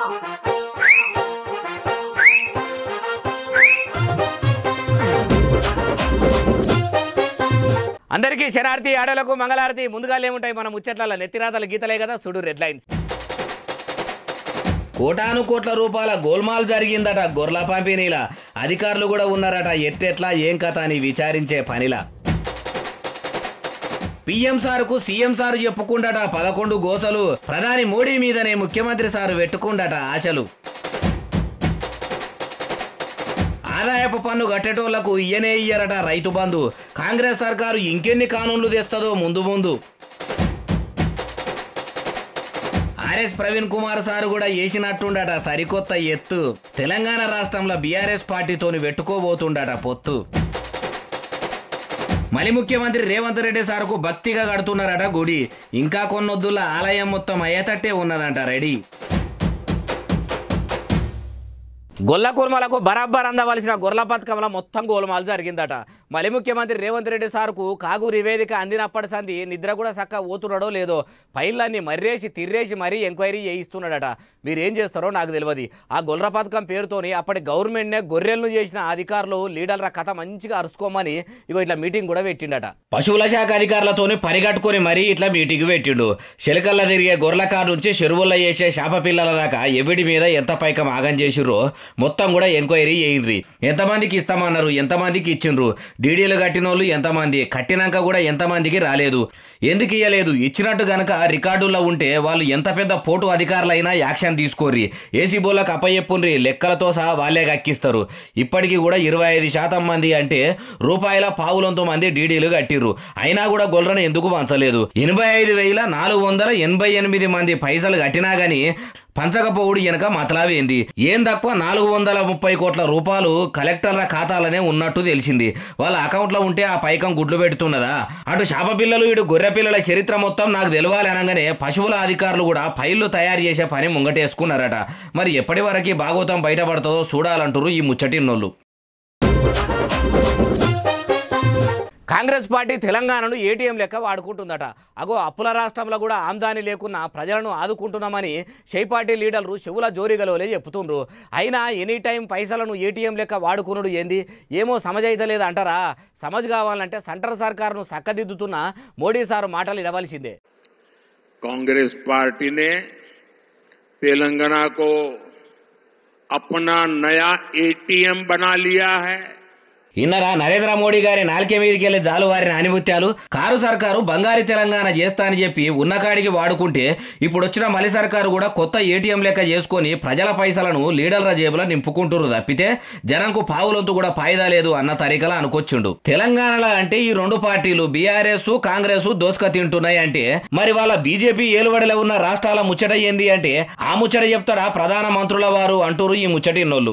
అందరికీ శరార్థి ఆడలకు మంగళారతి ముందుగా ఏముంటాయి మన ముచ్చట్ల నెత్తిరాతల గీతలే కదా సుడు రెడ్ లైన్స్ కోటాను కోట్ల రూపాయల గోల్మాల్ జరిగిందట గొర్ల పంపిణీలా అధికారులు కూడా ఉన్నారట ఎట్టెట్లా ఏం కథ అని విచారించే పనిలా పిఎం సార్కు సీఎం సార్ చెప్పుకుండట పదకొండు గోసలు ప్రధాని మోడీ మీదనే ముఖ్యమంత్రి సారు పెట్టుకుండట ఆశలు ఆదాయపు పన్ను కట్టేటోళ్లకు ఇయ్యనే ఇయ్యరట రైతు బంధు కాంగ్రెస్ సర్కారు ఇంకెన్ని కానూన్లు తెస్తుందో ముందు ముందు ఆర్ఎస్ ప్రవీణ్ కుమార్ సార్ కూడా వేసినట్టుండట సరికొత్త ఎత్తు తెలంగాణ రాష్ట్రంలో బీఆర్ఎస్ పార్టీతోని పెట్టుకోబోతుండట పొత్తు మలి ముఖ్యమంత్రి రేవంత్ రెడ్డి సార్కు భక్తిగా కడుతున్నారట గుడి ఇంకా కొన్నొద్దుల ఆలయం మొత్తం అయ్యేటట్టే ఉన్నదంట రెడీ గొల్ల కుర్మలకు బరాబర్ అందవలసిన గొర్రెల పథకంలో మొత్తం గోలుమాలు జరిగిందట మలి ముఖ్యమంత్రి రేవంత్ రెడ్డి సార్కు కాగు నివేదిక అందినప్పటి సంది నిద్ర కూడా చక్క ఓతున్నాడో లేదో పైళ్ళన్ని మర్రేసి తిర్రేసి మరీ ఎంక్వైరీ చేయిస్తున్నాడట మీరేం చేస్తారో నాకు తెలియదు ఆ గొర్రెల పథకం పేరుతోని అప్పటి గవర్నమెంట్నే గొర్రెలను చేసిన అధికారులు లీడర్ల కథ మంచిగా అరుసుకోమని ఇగో ఇట్లా మీటింగ్ కూడా పెట్టిండట పశువుల శాఖ అధికారులతోని పరిగట్టుకొని మరీ ఇట్లా మీటింగ్ పెట్టిండు చిలకల్ల తిరిగే గొర్రెల కాడ నుంచి చెరువుల్లో చేసే శాప పిల్లల దాకా ఎవిడి మీద ఎంత పైకం ఆగం చేసిర్రో మొత్తం కూడా ఎంక్వైరీ చేయండి ఎంతమందికి ఇస్తామన్నారు ఎంతమందికి ఇచ్చిండ్రు డీడీలు కట్టినోళ్ళు ఎంతమంది కట్టినాక కూడా ఎంతమందికి రాలేదు ఎందుకు ఇయ్యలేదు ఇచ్చినట్టు గనక రికార్డుల్లో ఉంటే వాళ్ళు ఎంత పెద్ద పోటు అధికారులైనా యాక్షన్ తీసుకోర్రి ఏసీ బోళ్ళకు అప్పయ్యప్పుండ్రి లెక్కలతో సహా వాళ్ళే కక్కిస్తారు ఇప్పటికీ కూడా ఇరవై ఐదు శాతం మంది అంటే రూపాయల పావులంతో మంది డీడీలు కట్టిర్రు అయినా కూడా గొల్రను ఎందుకు పంచలేదు ఎనభై ఐదు వేల నాలుగు వందల ఎనభై ఎనిమిది మంది పైసలు కట్టినా గానీ పంచకపోవుడు వెనక మతలావేంది ఏం తక్కువ నాలుగు వందల ముప్పై కోట్ల రూపాయలు కలెక్టర్ల ఖాతాలనే ఉన్నట్టు తెలిసింది వాళ్ళ అకౌంట్లో ఉంటే ఆ పైకం గుడ్లు పెడుతున్నదా అటు శాప పిల్లలు ఇటు గొర్రె పిల్లల చరిత్ర మొత్తం నాకు తెలియాలి అనగానే పశువుల అధికారులు కూడా ఫైళ్లు తయారు చేసే పని ముంగటేసుకున్నారట మరి ఎప్పటి వరకు భాగవతం బయటపడుతుందో చూడాలంటారు ఈ ముచ్చటిన్నోళ్ళు కాంగ్రెస్ పార్టీ తెలంగాణను ఏటీఎం లెక్క వాడుకుంటుందట అగో అప్పుల రాష్ట్రంలో కూడా ఆమ్దాని లేకున్నా ప్రజలను ఆదుకుంటున్నామని షై పార్టీ లీడర్లు చెవుల జోరిగలోలే చెప్తుండ్రు అయినా ఎనీ టైం పైసలను ఏటీఎం లెక్క వాడుకునుడు ఏంది ఏమో సమజైతలేదు అంటారా సమజ్ కావాలంటే సెంటర్ సర్కారును చక్కదిద్దుతున్న మోడీ సారు మాటలు ఇడవలసిందే कांग्रेस पार्टी ने तेलंगाना को अपना नया एटीएम बना लिया है ఇన్నరా నరేంద్ర మోడీ గారి నాలుకే మీదకి వెళ్ళి జాలు వారిన ఆనిముత్యాలు కారు సర్కారు బంగారు తెలంగాణ చేస్తా అని చెప్పి ఉన్న కాడికి వాడుకుంటే ఇప్పుడు వచ్చిన మలి సర్కారు కూడా కొత్త ఏటీఎం లెక్క చేసుకొని ప్రజల పైసలను లీడర్ల జేబులో నింపుకుంటురు తప్పితే జనంకు పావులొంతు కూడా పాయిదా లేదు అన్న తరికలా అనుకొచ్చిండు తెలంగాణలో అంటే ఈ రెండు పార్టీలు బీఆర్ఎస్ కాంగ్రెస్ దోసుక తింటున్నాయి అంటే మరి వాళ్ళ బీజేపీ ఏలుబడిలో ఉన్న రాష్ట్రాల ముచ్చట ఏంది అంటే ఆ ముచ్చట చెప్తాడా ప్రధాన మంత్రుల వారు అంటూరు ఈ ముచ్చటిన్నోళ్ళు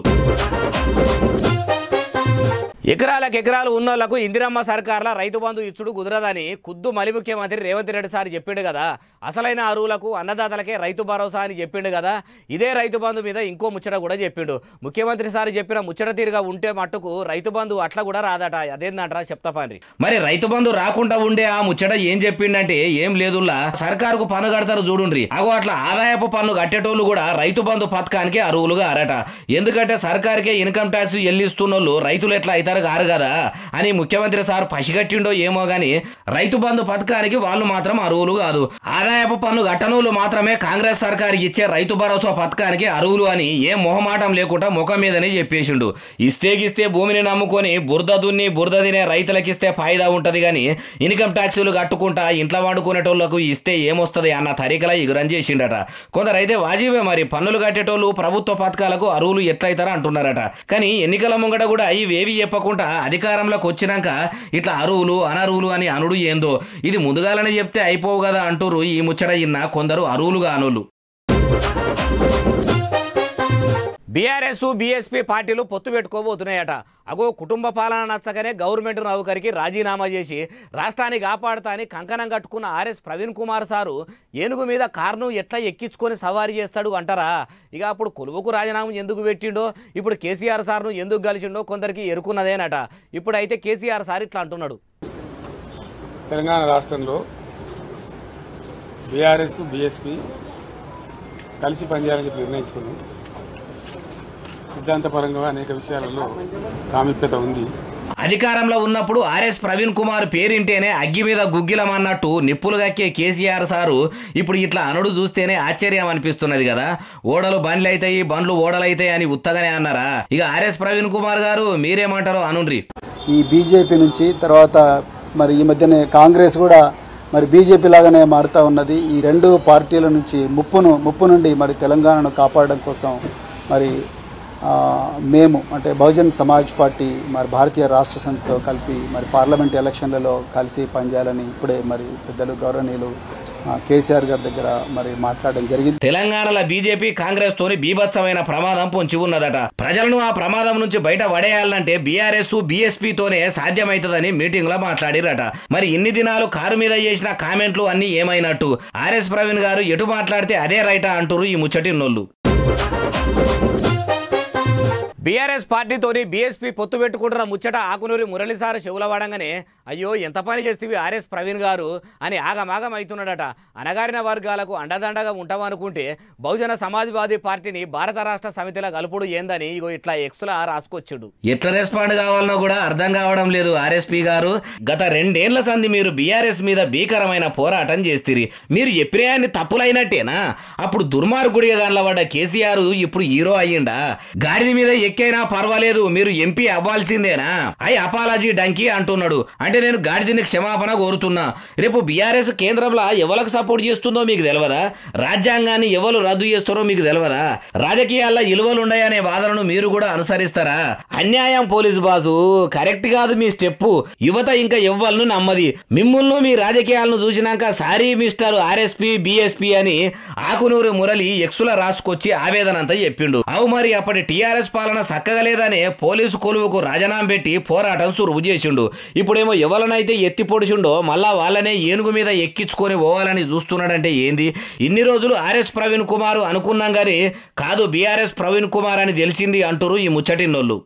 ఎకరాలకు ఎకరాలు ఉన్నోళ్లకు ఇందిరమ్మ సర్కార్ల రైతు బంధు ఇచ్చుడు కుదరదని ఖుద్దు మలి ముఖ్యమంత్రి రేవంత్ రెడ్డి సార్ చెప్పిండు కదా అసలైన అరువులకు అన్నదాతలకే రైతు భరోసా అని చెప్పిండు కదా ఇదే రైతు బంధు మీద ఇంకో ముచ్చట కూడా చెప్పిండు ముఖ్యమంత్రి సార్ చెప్పిన ముచ్చట తీరుగా ఉంటే మట్టుకు రైతు బంధు అట్లా కూడా రాదట అదేందంటారా చెప్తా పాండ్రి మరి రైతు బంధు రాకుండా ఉండే ఆ ముచ్చట ఏం చెప్పిండంటే ఏం లేదులా సర్కారుకు పన్ను కడతారు చూడుండ్రి అగో అట్లా ఆదాయపు పన్ను కట్టేటోళ్ళు కూడా రైతు బంధు పథకానికి అరువులుగా అరట ఎందుకంటే సర్కారుకే ఇన్కమ్ ట్యాక్స్ ఎల్లిస్తున్నోళ్ళు రైతులు ఎట్లా అవుతారు కారు కదా అని ముఖ్యమంత్రి సార్ పసిగట్టిండో ఏమో గాని రైతు బంధు పథకానికి వాళ్ళు మాత్రం అరువులు కాదు ఆదాయపు పన్ను గట్టనూలు మాత్రమే కాంగ్రెస్ సర్కారు ఇచ్చే రైతు భరోసా పథకానికి అరువులు అని ఏం మొహమాటం లేకుండా ముఖం మీదనే చెప్పేసిండు ఇస్తే గిస్తే భూమిని నమ్ముకొని బురద దున్ని బురద తినే రైతులకిస్తే ఫాయిదా ఉంటది గాని ఇన్కమ్ ట్యాక్సులు కట్టుకుంటా ఇంట్లో వాడుకునేటోళ్లకు ఇస్తే ఏమొస్తది అన్న తరికల ఎగురం చేసిండట కొందరైతే వాజీవే మరి పన్నులు కట్టేటోళ్ళు ప్రభుత్వ పథకాలకు అరువులు ఎట్లయితారా అంటున్నారట కానీ ఎన్నికల ముంగట కూడా ఇవేవి చెప్పకుండా అధికారంలోకి వచ్చినాక ఇట్లా అరువులు అనరువులు అని అనుడు ఏందో ఇది ముందుగాలనే చెప్తే అయిపోవు కదా అంటూరు ఈ ముచ్చట ఇన్న కొందరు అరువులుగా అనులు బీఆర్ఎస్ బీఎస్పీ పార్టీలు పొత్తు పెట్టుకోబోతున్నాయట అగో కుటుంబ పాలన నచ్చగానే గవర్నమెంట్ నౌకరికి రాజీనామా చేసి రాష్ట్రాన్ని కాపాడుతా అని కంకణం కట్టుకున్న ఆర్ఎస్ ప్రవీణ్ కుమార్ సారు ఏనుగు మీద కారును ఎట్లా ఎక్కించుకొని సవారీ చేస్తాడు అంటారా ఇక అప్పుడు కొలువుకు రాజీనామా ఎందుకు పెట్టిండో ఇప్పుడు కేసీఆర్ సార్ను ఎందుకు కలిసిండో కొందరికి ఎరుకున్నదేనట ఇప్పుడు అయితే కేసీఆర్ సార్ ఇట్లా అంటున్నాడు తెలంగాణ రాష్ట్రంలో బీఆర్ఎస్ బీఎస్పీ కలిసి పనిచేయాలని చెప్పి నిర్ణయించుకున్నాం సిద్ధాంతపరంగా అనేక విషయాలలో సామీప్యత ఉంది అధికారంలో ఉన్నప్పుడు ఆర్ఎస్ ప్రవీణ్ కుమార్ పేరింటేనే అగ్గి మీద గుగ్గిలం అన్నట్టు నిప్పులు గక్కే కేసీఆర్ సారు ఇప్పుడు ఇట్లా అనుడు చూస్తేనే ఆశ్చర్యం అనిపిస్తున్నది కదా ఓడలు బండ్లు అవుతాయి బండ్లు ఓడలైతాయి అని ఉత్తగానే అన్నారా ఇక ఆర్ఎస్ ప్రవీణ్ కుమార్ గారు మీరేమంటారో అనుండ్రి ఈ బీజేపీ నుంచి తర్వాత మరి ఈ మధ్యనే కాంగ్రెస్ కూడా మరి బీజేపీ లాగానే మారుతా ఉన్నది ఈ రెండు పార్టీల నుంచి ముప్పును ముప్పు నుండి మరి తెలంగాణను కాపాడడం కోసం మరి ఆ, మేము అంటే బహుజన్ సమాజ్ పార్టీ మరి భారతీయ రాష్ట్ర సమితితో కలిపి మరి పార్లమెంట్ ఎలక్షన్లలో కలిసి పనిచేయాలని ఇప్పుడే మరి పెద్దలు గౌరవనీయులు ఆ, కేసీఆర్ గారి దగ్గర మరి మాట్లాడడం జరిగింది తెలంగాణలో బీజేపీ కాంగ్రెస్ తోని బీభత్సమైన ప్రమాదం పొంచి ఉన్నదట ప్రజలను ఆ ప్రమాదం నుంచి బయట పడేయాలంటే బీఆర్ఎస్ బీఎస్పీ తోనే సాధ్యమైతదని మీటింగ్ లో మాట్లాడిరట మరి ఇన్ని దినాలు కారు మీద చేసిన కామెంట్లు అన్ని ఏమైనట్టు ఆర్ఎస్ ప్రవీణ్ గారు ఎటు మాట్లాడితే అదే రైటా అంటురు ఈ ముచ్చటిన్నోళ్ళు బీఆర్ఎస్ పార్టీతోని బీఎస్పీ పొత్తు పెట్టుకుంటున్న ముచ్చట ఆకునూరి మురళీసారు చెవుల వాడంగానే అయ్యో ఎంత పని చేస్తేవి ఆర్ఎస్ ప్రవీణ్ గారు అని ఆగమాగం అవుతున్నాడట అనగారిన వర్గాలకు అండదండగా ఉంటామనుకుంటే బహుజన సమాజ్వాదీ పార్టీని భారత రాష్ట్ర సమితిలో కలుపుడు ఏందని ఇగో ఇట్లా ఎక్స్లా రాసుకొచ్చుడు ఎట్లా రెస్పాండ్ కావాలనో కూడా అర్థం కావడం లేదు ఆర్ఎస్పీ గారు గత రెండేళ్ల సంది మీరు బీఆర్ఎస్ మీద భీకరమైన పోరాటం చేస్తిరి మీరు ఎప్రియాన్ని తప్పులైనట్టేనా అప్పుడు దుర్మార్గుడిగా గనలబడ్డ కేసీఆర్ ఇప్పుడు హీరో అయ్యిండా గాడిద మీద ఎక్కైనా పర్వాలేదు మీరు ఎంపీ అవ్వాల్సిందేనా ఐ అపాలజీ డంకీ అంటున్నాడు అంటే నేను గాడిదని క్షమాపణ కోరుతున్నా రేపు బీఆర్ఎస్ కేంద్రంలో ఎవరికి సపోర్ట్ చేస్తుందో మీకు తెలియదా రాజ్యాంగాన్ని ఎవరు రద్దు చేస్తారో మీకు తెలియదా రాజకీయాల్లో ఇలువలు ఉన్నాయనే వాదనను మీరు కూడా అనుసరిస్తారా అన్యాయం పోలీసు బాసు కరెక్ట్ కాదు మీ స్టెప్ యువత ఇంకా ఎవ్వలను నమ్మది మిమ్మల్ని మీ రాజకీయాలను చూసినాక సారీ మిస్టర్ ఆర్ఎస్పీ బీఎస్పీ అని ఆకునూరు మురళి ఎక్సుల రాసుకొచ్చి ఆవేదన అంతా చెప్పిండు అవు మరి అప్పటి టీఆర్ఎస్ పాలన సక్కగలేదనే పోలీసు కొలువుకు రాజీనామా పెట్టి పోరాటం సురువు చేసిండు ఇప్పుడేమో ఎవరినైతే ఎత్తి పొడిచిండో మళ్ళా వాళ్ళనే ఏనుగు మీద ఎక్కించుకొని పోవాలని చూస్తున్నాడంటే ఏంది ఇన్ని రోజులు ఆర్ఎస్ ప్రవీణ్ కుమార్ అనుకున్నాం గానీ కాదు బీఆర్ఎస్ ప్రవీణ్ కుమార్ అని తెలిసింది అంటురు ఈ ముచ్చటిన్నోళ్ళు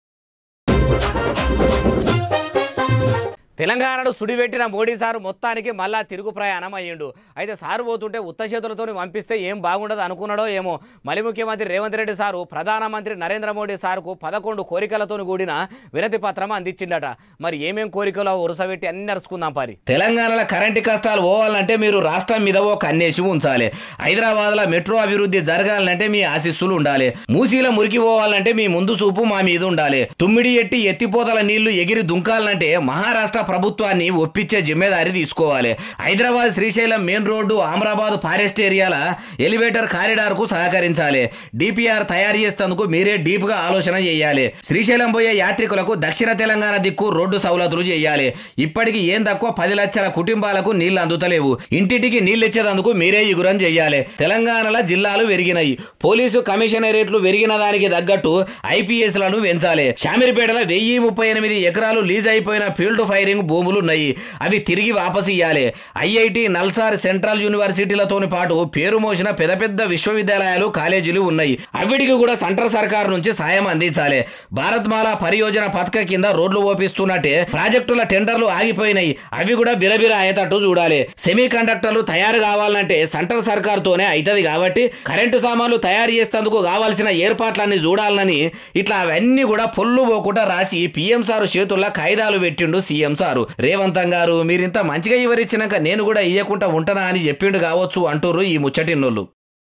తెలంగాణను సుడివెట్టిన మోడీ సారు మొత్తానికి మళ్ళా తిరుగు ప్రయాణం అయ్యిండు అయితే సారు పోతుంటే ఉత్త చేతులతో పంపిస్తే ఏం బాగుండదు అనుకున్నాడో ఏమో మళ్ళీ ముఖ్యమంత్రి రేవంత్ రెడ్డి సారు ప్రధానమంత్రి నరేంద్ర మోడీ సార్కు పదకొండు కోరికలతో కూడిన వినతి పత్రం అందించిండట మరి ఏమేం కోరికలో వరుసపెట్టి అన్ని నడుచుకుందాం పారి తెలంగాణలో కరెంటు కష్టాలు పోవాలంటే మీరు రాష్ట్రం మీద ఓ కన్నేసి ఉంచాలి హైదరాబాద్ లో మెట్రో అభివృద్ధి జరగాలంటే మీ ఆశీస్సులు ఉండాలి మూసీలో మురికి పోవాలంటే మీ ముందు చూపు మా మీద ఉండాలి తుమ్మిడి ఎట్టి ఎత్తిపోతల నీళ్లు ఎగిరి దుంకాలంటే మహారాష్ట్ర ప్రభుత్వాన్ని ఒప్పించే జిమ్మేదారి తీసుకోవాలి Hyderabad Srisailam main road Amrabad forest ఏరియాల ఎలివేటర్ కారిడార్ కు సహకరించాలి డిపిఆర్ తయారు చేసేందుకు మీరే డీప్ గా ఆలోచన చేయాలి శ్రీశైలం పోయే యాత్రికులకు దక్షిణ తెలంగాణ దిక్కు రోడ్డు సౌలతులు చేయాలి ఇప్పటికి ఏం తక్కువ పది లక్షల కుటుంబాలకు నీళ్లు అందుతలేవు ఇంటింటికి నీళ్లు ఇచ్చేందుకు మీరే ఇగురం చెయ్యాలి తెలంగాణలో జిల్లాలు పెరిగినాయి పోలీసు కమిషనరేట్లు పెరిగిన దానికి తగ్గట్టు ఐపీఎస్ లను పెంచాలి షామిరిపేటలో వెయ్యి ముప్పై ఎనిమిది ఎకరాలు లీజ్ అయిపోయిన ఫీల్డ్ ఫైరింగ్ భూములు ఉన్నాయి అవి తిరిగి వాపసు ఇయ్యాలి ఐఐటి నల్సార్ సెంట్రల్ యూనివర్సిటీలతోని పాటు పేరు మోసిన పెద్ద పెద్ద విశ్వవిద్యాలయాలు కాలేజీలు ఉన్నాయి అవిటికి కూడా సెంట్రల్ సర్కార్ నుంచి సాయం అందించాలి భారత్ మాల పరియోజన పథక కింద రోడ్లు ఓపిస్తున్నట్టే ప్రాజెక్టుల టెండర్లు ఆగిపోయినాయి అవి కూడా బిరబిర అయ్యేటట్టు చూడాలి సెమీ కండక్టర్లు తయారు కావాలంటే సెంట్రల్ సర్కార్ తోనే అవుతుంది కాబట్టి కరెంటు సామాన్లు తయారు చేసేందుకు కావాల్సిన ఏర్పాట్లన్నీ చూడాలని ఇట్లా అవన్నీ కూడా పొల్లు పోకుండా రాసి పిఎం సారు చేతుల్లో కాయిదాలు పెట్టిండు సీఎం సారు రేవంతం గారు మీరింత మంచిగా వివరించినాక నేను కూడా ఇయ్యకుండా ఉంటానా అని చెప్పిండు కావచ్చు అంటూరు ఈ ముచ్చటిన్నోళ్ళు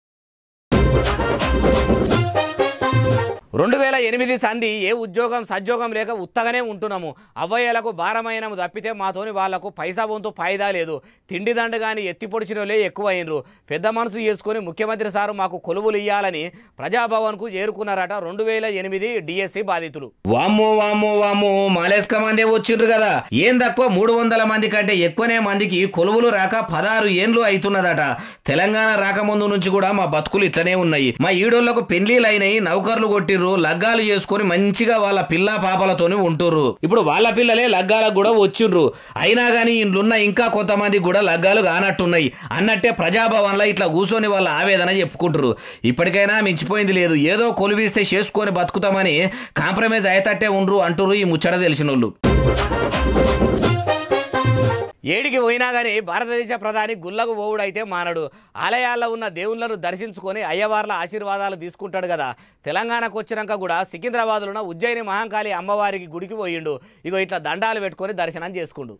రెండు వేల ఎనిమిది సంధి ఏ ఉద్యోగం సద్యోగం లేక ఉత్తగానే ఉంటున్నాము అవ్వయ్యలకు భారమైనము తప్పితే మాతోని వాళ్లకు పైసా వంతు ఫాయిదా లేదు తిండి దండ కానీ ఎత్తి పొడిచినోళ్ళే ఎక్కువ అయినరు పెద్ద మనసు చేసుకుని ముఖ్యమంత్రి సారు మాకు కొలువులు ఇయ్యాలని ప్రజాభవన్కు చేరుకున్నారట రెండు వేల ఎనిమిది డిఎస్సి బాధితులు వామ్మో వామ్మో వామ్మో మాలేస్క మందే వచ్చిండ్రు కదా ఏం తక్కువ మూడు వందల మంది కంటే ఎక్కువనే మందికి కొలువులు రాక పదహారు ఏండ్లు అవుతున్నదట తెలంగాణ రాకముందు నుంచి కూడా మా బతుకులు ఇట్లనే ఉన్నాయి మా ఈడోళ్లకు పెళ్లిలైనయి నౌకర్లు కొట్టిర్రు లగ్గాలు చేసుకొని మంచిగా వాళ్ళ పిల్ల పాపలతోని ఉంటుర్రు ఇప్పుడు వాళ్ళ పిల్లలే లగ్గాలకు కూడా వచ్చిండ్రు అయినా గానీ ఇండ్లున్న ఇంకా కొంతమంది కూడా లగ్గాలు కానట్టున్నాయి అన్నట్టే ప్రజాభవన్లో ఇట్లా కూర్చొని వాళ్ళ ఆవేదన చెప్పుకుంటారు ఇప్పటికైనా మించిపోయింది లేదు ఏదో కొలువిస్తే చేసుకొని బతుకుతామని కాంప్రమైజ్ అయ్యేటట్టే ఉండ్రు అంటురు ఈ ముచ్చట తెలిసినోళ్ళు ఏడికి పోయినా కానీ భారతదేశ ప్రధాని గుళ్ళకు పోవుడైతే మానడు ఆలయాల్లో ఉన్న దేవుళ్ళను దర్శించుకొని అయ్యవార్ల ఆశీర్వాదాలు తీసుకుంటాడు కదా తెలంగాణకు వచ్చినాక కూడా సికింద్రాబాద్లో ఉన్న ఉజ్జయిని మహాకాళి అమ్మవారికి గుడికి పోయిండు ఇగో ఇట్లా దండాలు పెట్టుకొని దర్శనం చేసుకుండు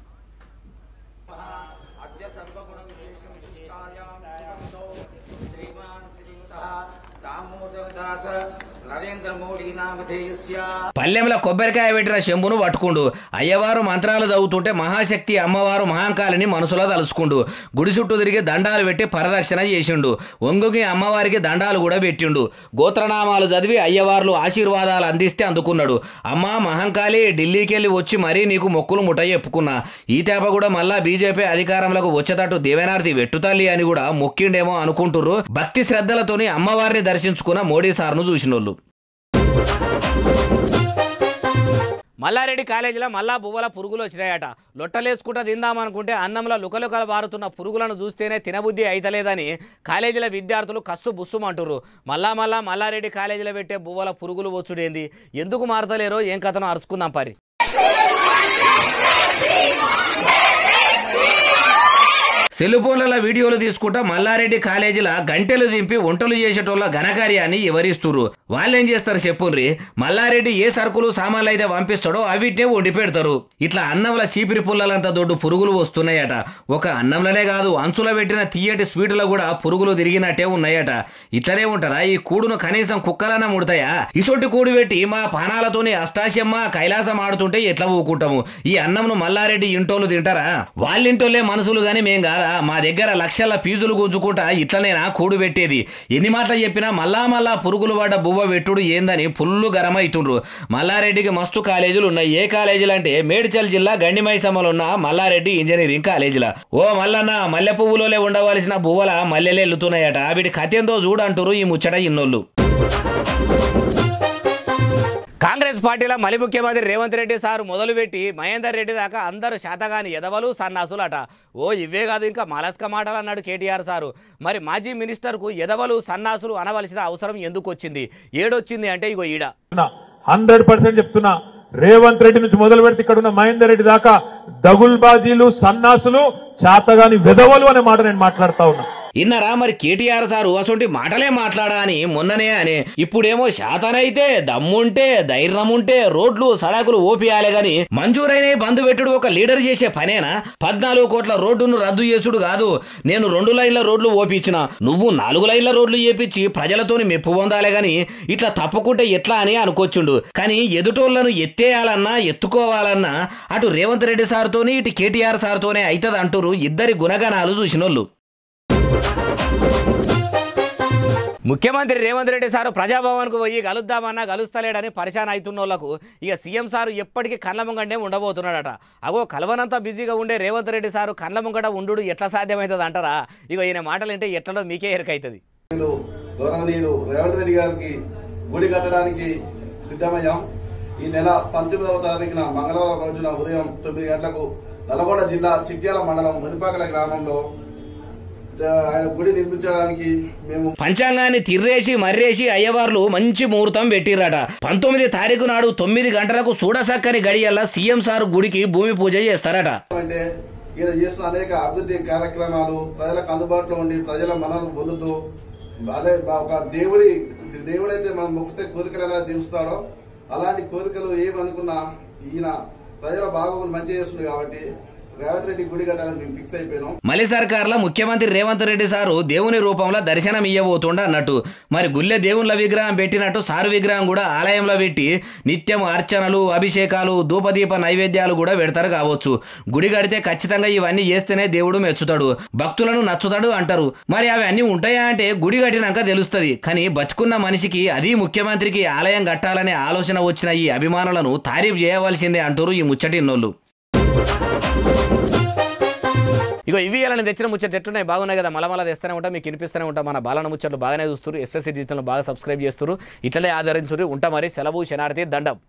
अद्य सर्वगुणविशेषं विशिष्टायां श्रीमन्तो श्रीमान् श्रीयुतः दामोदरदास नरेन्द्रमोदी नामधेयस्य పల్లెంలో కొబ్బరికాయ పెట్టిన శంభును పట్టుకుండు అయ్యవారు మంత్రాలు చదువుతుంటే మహాశక్తి అమ్మవారు మహాకాళిని మనసులో తలుసుకుండు గుడి చుట్టూ తిరిగి దండాలు పెట్టి పరదక్షిణ చేసిండు ఒంగుకి అమ్మవారికి దండాలు కూడా పెట్టిండు గోత్రనామాలు చదివి అయ్యవార్లు ఆశీర్వాదాలు అందిస్తే అందుకున్నాడు అమ్మా మహంకాళి ఢిల్లీకి వెళ్ళి వచ్చి మరీ నీకు మొక్కులు ముట్ట చెప్పుకున్నా ఈ తేప కూడా మళ్ళా బీజేపీ అధికారంలోకి వచ్చేటట్టు దేవేనార్తి వెట్టుతల్లి అని కూడా మొక్కిండేమో అనుకుంటుర్రు భక్తి శ్రద్ధలతోని అమ్మవారిని దర్శించుకున్న మోడీ సార్ను చూసినోళ్ళు మల్లారెడ్డి కాలేజీలో మళ్ళా బువ్వల పురుగులు వచ్చినాయట లొట్టలేసుకుంటా తిందామనుకుంటే అన్నంలో లుకలుకలు బారుతున్న పురుగులను చూస్తేనే తినబుద్ధి అయితలేదని కాలేజీల విద్యార్థులు కస్సు బుస్సుమంటుర్రు మళ్ళా మళ్ళా మల్లారెడ్డి కాలేజీలో పెట్టే బువ్వల పురుగులు వచ్చుడేంది ఎందుకు మారతలేరో ఏం కథనో అరుచుకుందాం పరి సెల్ ఫోన్లలో వీడియోలు తీసుకుంటా మల్లారెడ్డి కాలేజీలో గంటెలు దింపి వంటలు చేసేటోళ్ళ ఘనకార్యాన్ని వివరిస్తురు వాళ్ళేం చేస్తారు చెప్పుండ్రి మల్లారెడ్డి ఏ సరుకులు సామాన్లు అయితే పంపిస్తాడో అవిటినే వండి పెడతారు ఇట్లా అన్నంలో చీపిరి పుల్లలంత దొడ్డు పురుగులు వస్తున్నాయట ఒక అన్నంలోనే కాదు అంచులో పెట్టిన తీయటి స్వీటులో కూడా పురుగులు తిరిగినట్టే ఉన్నాయట ఇట్లనే ఉంటదా ఈ కూడును కనీసం కుక్కలన్నా ముడతాయా ఇసొంటి కూడు పెట్టి మా పానాలతోని అష్టాశమ్మ కైలాసం ఆడుతుంటే ఎట్లా ఊకుంటాము ఈ అన్నంను మల్లారెడ్డి ఇంటోళ్ళు తింటారా వాళ్ళింటోళ్ళే మనుషులు గాని మేం కాదా మా దగ్గర లక్షల ఫీజులు గుంజుకుంటా ఇట్లనేనా కూడు పెట్టేది ఎన్ని మాటలు చెప్పినా మళ్ళా మళ్ళా పురుగులు పడ్డ బువ్వ పెట్టుడు ఏందని ఫుల్లు గరమైతుండ్రు మల్లారెడ్డికి మస్తు కాలేజీలు ఉన్నాయి ఏ కాలేజీలు అంటే మేడ్చల్ జిల్లా గండిమైసమ్మలో ఉన్న మల్లారెడ్డి ఇంజనీరింగ్ కాలేజీల ఓ మల్లన్న మల్లె పువ్వులోనే ఉండవలసిన బువ్వల మల్లెలే ఎల్లుతున్నాయట వీటి కథెందో చూడంటారు ఈ ముచ్చట ఇన్నోళ్ళు కాంగ్రెస్ పార్టీలో మలి ముఖ్యమంత్రి రేవంత్ రెడ్డి సార్ మొదలుపెట్టి మహేందర్ రెడ్డి దాకా అందరూ శాతగాని ఎదవలు సన్నాసులట ఓ ఇవే కాదు ఇంకా మలస్క మాటలు అన్నాడు కేటీఆర్ సారు మరి మాజీ మినిస్టర్కు ఎదవలు సన్నాసులు అనవలసిన అవసరం ఎందుకు వచ్చింది ఏడొచ్చింది అంటే ఇగో ఈడ హండ్రెడ్ పర్సెంట్ చెప్తున్నా రేవంత్ రెడ్డి నుంచి మొదలు పెడితే ఇక్కడ ఉన్న మహేందర్ రెడ్డి దాకా దగుల్బాజీలు సన్నాసులు చాతగాని వెదవలు అనే మాట నేను మాట్లాడుతా ఉన్నా ఇన్నరా మరి కేటీఆర్ సారు అసొంటి మాటలే మాట్లాడా అని మొన్ననే అని ఇప్పుడేమో శాతనైతే దమ్ముంటే ధైర్యం ఉంటే రోడ్లు సడకులు ఓపియాలే గాని మంజూరైన బంధు పెట్టుడు ఒక లీడర్ చేసే పనేనా పద్నాలుగు కోట్ల రోడ్డును రద్దు చేసుడు కాదు నేను రెండు లైన్ల రోడ్లు ఓపించిన నువ్వు నాలుగు లైన్ల రోడ్లు చేపించి ప్రజలతోని మెప్పు పొందాలే గాని ఇట్లా తప్పకుంటే ఎట్లా అని అనుకోవచ్చుండు కానీ ఎదుటోళ్లను ఎత్తేయాలన్నా ఎత్తుకోవాలన్నా అటు రేవంత్ రెడ్డి సార్తోని ఇటు కేటీఆర్ సార్తోనే అవుతుంది అంటారు ఇద్దరి గుణగణాలు చూసినోళ్ళు ముఖ్యమంత్రి రేవంత్ రెడ్డి సారు ప్రజాభవన్కు పోయి కలుద్దామన్నా కలుస్తలేడని పరిశాన్ అవుతున్నోళ్లకు ఇక సీఎం సారు ఎప్పటికీ కళ్ళ ముంగండే ఉండబోతున్నాడట అగో కలవనంతా బిజీగా ఉండే రేవంత్ రెడ్డి సారు కళ్ళ ముంగట ఉండు ఎట్లా సాధ్యమవుతుంది అంటారా ఇక ఈయన మాటలు అంటే ఎట్లనో మీకే ఎరకైతుంది నేను గౌరవనీయులు రేవంత్ రెడ్డి గారికి గుడి కట్టడానికి సిద్ధమయ్యాం ఈ నెల పంతొమ్మిదవ తారీఖున మంగళవారం రోజున ఉదయం తొమ్మిది గంటలకు నల్గొండ జిల్లా చిట్యాల మండలం మునిపాకల గ్రామంలో ఆ, ఆయన గుడి నిర్మించడానికి మేము పంచాంగాన్ని తిర్రేసి మర్రేసి అయ్యవార్లు మంచి ముహూర్తం పెట్టిరట పంతొమ్మిది తారీఖు నాడు తొమ్మిది గంటలకు చూడసక్కని గడియల్లా సీఎం సారు గుడికి భూమి పూజ చేస్తారట అంటే ఈయన చేస్తున్న అనేక అభివృద్ధి కార్యక్రమాలు ప్రజలకు అందుబాటులో ఉండి ప్రజల మనల్ని పొందుతూ అదే ఒక దేవుడి దేవుడైతే మనం మొక్కితే కోరికలు ఎలా తీరుస్తాడో అలాంటి కోరికలు ఏమనుకున్నా ఈయన ప్రజల బాగోగులు మంచి చేస్తుంది కాబట్టి రేవంత్ రెడ్డి గుడి కట్టాలని మేము ఫిక్స్ అయిపోయినాం మలి సర్కార్లో ముఖ్యమంత్రి రేవంత్ రెడ్డి సారు దేవుని రూపంలో దర్శనం ఇయ్యబోతుండ అన్నట్టు మరి గుళ్ళె దేవుళ్ళ విగ్రహం పెట్టినట్టు సారు విగ్రహం కూడా ఆలయంలో పెట్టి నిత్యం అర్చనలు అభిషేకాలు ధూపదీప నైవేద్యాలు కూడా పెడతారు కావచ్చు గుడి కడితే ఖచ్చితంగా ఇవన్నీ చేస్తేనే దేవుడు మెచ్చుతాడు భక్తులను నచ్చుతాడు అంటారు మరి అవి అన్నీ ఉంటాయా అంటే గుడి కట్టినాక తెలుస్తుంది కానీ బతుకున్న మనిషికి అది ముఖ్యమంత్రికి ఆలయం కట్టాలనే ఆలోచన వచ్చిన ఈ అభిమానులను తారీఫ్ చేయవలసిందే అంటారు ఈ ముచ్చటిన్నోళ్ళు ఇగో ఇవి ఇలా తెచ్చిన ముచ్చట్లు ఎట్టున్నాయి బాగున్నాయి కదా మళ్ళీ మళ్ళీ తెస్తూనే ఉంటాం మీకు వినిపిస్తూనే ఉంటాం మన బాలన ముచ్చట్లు బాగానే చూస్తారు ఎస్ఎస్సీ డిజిటల్ బాగా సబ్స్క్రైబ్ చేస్తారు ఇట్లనే ఆదరించురు ఉంటా మరి సెలవు శనార్థి దండం